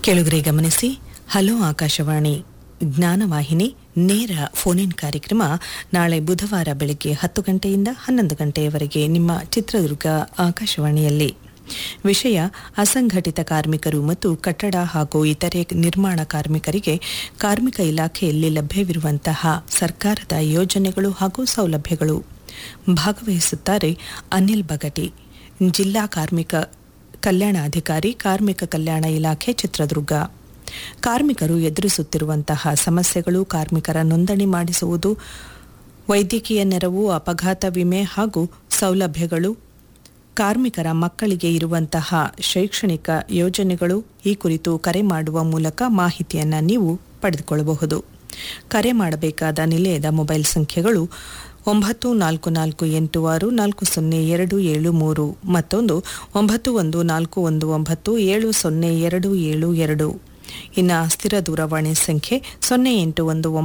ಕೆಳಗರೆ ಗಮನಿಸಿ ಹಲೋ ಆಕಾಶವಾಣಿ ಜ್ಞಾನವಾಹಿನಿ ನೇರ ಫೋನ್ ಇನ್ ಕಾರ್ಯಕ್ರಮ ನಾಳೆ ಬುಧವಾರ ಬೆಳಗ್ಗೆ ಹತ್ತು ಗಂಟೆಯಿಂದ ಹನ್ನೊಂದು ಗಂಟೆಯವರೆಗೆ ನಿಮ್ಮ ಚಿತ್ರದುರ್ಗ ಆಕಾಶವಾಣಿಯಲ್ಲಿ ವಿಷಯ ಅಸಂಘಟಿತ ಕಾರ್ಮಿಕರು ಮತ್ತು ಕಟ್ಟಡ ಹಾಗೂ ಇತರೆ ನಿರ್ಮಾಣ ಕಾರ್ಮಿಕರಿಗೆ ಕಾರ್ಮಿಕ ಇಲಾಖೆಯಲ್ಲಿ ಲಭ್ಯವಿರುವಂತಹ ಸರ್ಕಾರದ ಯೋಜನೆಗಳು ಹಾಗೂ ಸೌಲಭ್ಯಗಳು ಭಾಗವಹಿಸುತ್ತಾರೆ ಅನಿಲ್ ಬಗಟಿ ಜಿಲ್ಲಾ ಕಾರ್ಮಿಕ ಕಲ್ಯಾಣಾಧಿಕಾರಿ ಕಾರ್ಮಿಕ ಕಲ್ಯಾಣ ಇಲಾಖೆ ಚಿತ್ರದುರ್ಗ ಕಾರ್ಮಿಕರು ಎದುರಿಸುತ್ತಿರುವಂತಹ ಸಮಸ್ಯೆಗಳು ಕಾರ್ಮಿಕರ ನೋಂದಣಿ ಮಾಡಿಸುವುದು ವೈದ್ಯಕೀಯ ನೆರವು ಅಪಘಾತ ವಿಮೆ ಹಾಗೂ ಸೌಲಭ್ಯಗಳು ಕಾರ್ಮಿಕರ ಮಕ್ಕಳಿಗೆ ಇರುವಂತಹ ಶೈಕ್ಷಣಿಕ ಯೋಜನೆಗಳು ಈ ಕುರಿತು ಕರೆ ಮಾಡುವ ಮೂಲಕ ಮಾಹಿತಿಯನ್ನು ನೀವು ಪಡೆದುಕೊಳ್ಳಬಹುದು ಕರೆ ಮಾಡಬೇಕಾದ ನಿಲಯದ ಮೊಬೈಲ್ ಸಂಖ್ಯೆಗಳು ಒಂಬತ್ತು ನಾಲ್ಕು ನಾಲ್ಕು ಎಂಟು ಆರು ನಾಲ್ಕು ಸೊನ್ನೆ ಎರಡು ಏಳು ಮೂರು ಮತ್ತೊಂದು ಒಂಬತ್ತು ಒಂದು ನಾಲ್ಕು ಒಂದು ಒಂಬತ್ತು ಏಳು ಸೊನ್ನೆ ಎರಡು ಏಳು ಎರಡು ಇನ್ನು ಸ್ಥಿರ ದೂರವಾಣಿ ಸಂಖ್ಯೆ ಸೊನ್ನೆ ಎಂಟು ಒಂದು